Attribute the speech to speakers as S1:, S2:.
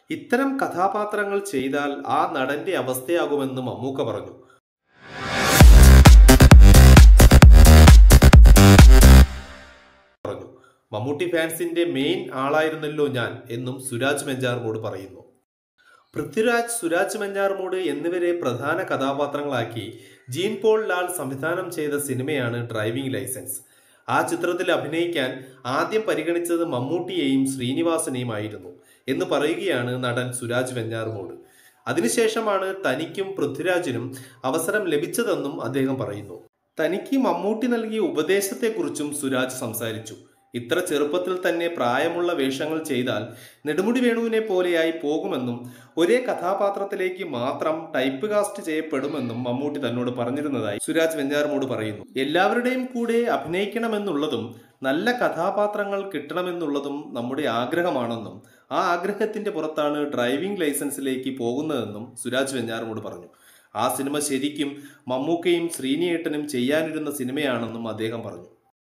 S1: ഇത്തരം കഥാപാത്രങ്ങൾ ചെയ്താൽ ആ നടന്റെ അവസ്ഥയാകുമെന്ന് മമ്മൂക്ക പറഞ്ഞു പറഞ്ഞു മമ്മൂട്ടി ഫാൻസിന്റെ മെയിൻ ആളായിരുന്നല്ലോ ഞാൻ എന്നും സുരാജ് മെഞ്ചാർമൂട് പറയുന്നു പൃഥ്വിരാജ് സുരാജ് മെഞ്ചാർമൂട് എന്നിവരെ പ്രധാന കഥാപാത്രങ്ങളാക്കി ജീൻ പോൾ ലാൽ സംവിധാനം ചെയ്ത സിനിമയാണ് ഡ്രൈവിംഗ് ലൈസൻസ് ആ ചിത്രത്തിൽ അഭിനയിക്കാൻ ആദ്യം പരിഗണിച്ചത് മമ്മൂട്ടിയെയും ശ്രീനിവാസനെയും ആയിരുന്നു എന്ന് പറയുകയാണ് നടൻ സുരാജ് വെഞ്ഞാറുമൂട് അതിനുശേഷമാണ് തനിക്കും പൃഥ്വിരാജിനും അവസരം ലഭിച്ചതെന്നും അദ്ദേഹം പറയുന്നു തനിക്ക് മമ്മൂട്ടി നൽകിയ ഉപദേശത്തെക്കുറിച്ചും സുരാജ് സംസാരിച്ചു ഇത്ര ചെറുപ്പത്തിൽ തന്നെ പ്രായമുള്ള വേഷങ്ങൾ ചെയ്താൽ നെടുമുടി വേണുവിനെ പോലെയായി പോകുമെന്നും ഒരേ കഥാപാത്രത്തിലേക്ക് മാത്രം ടൈപ്പ് കാസ്റ്റ് ചെയ്യപ്പെടുമെന്നും മമ്മൂട്ടി തന്നോട് പറഞ്ഞിരുന്നതായി സുരാജ് വെഞ്ഞാറുമോട് പറയുന്നു എല്ലാവരുടെയും കൂടെ അഭിനയിക്കണമെന്നുള്ളതും നല്ല കഥാപാത്രങ്ങൾ കിട്ടണമെന്നുള്ളതും നമ്മുടെ ആഗ്രഹമാണെന്നും ആ ആഗ്രഹത്തിന്റെ പുറത്താണ് ഡ്രൈവിംഗ് ലൈസൻസിലേക്ക് പോകുന്നതെന്നും സുരാജ് വെഞ്ഞാറുമോട് പറഞ്ഞു ആ സിനിമ ശരിക്കും മമ്മൂക്കയും ശ്രീനിയേട്ടനും ചെയ്യാനിരുന്ന സിനിമയാണെന്നും അദ്ദേഹം പറഞ്ഞു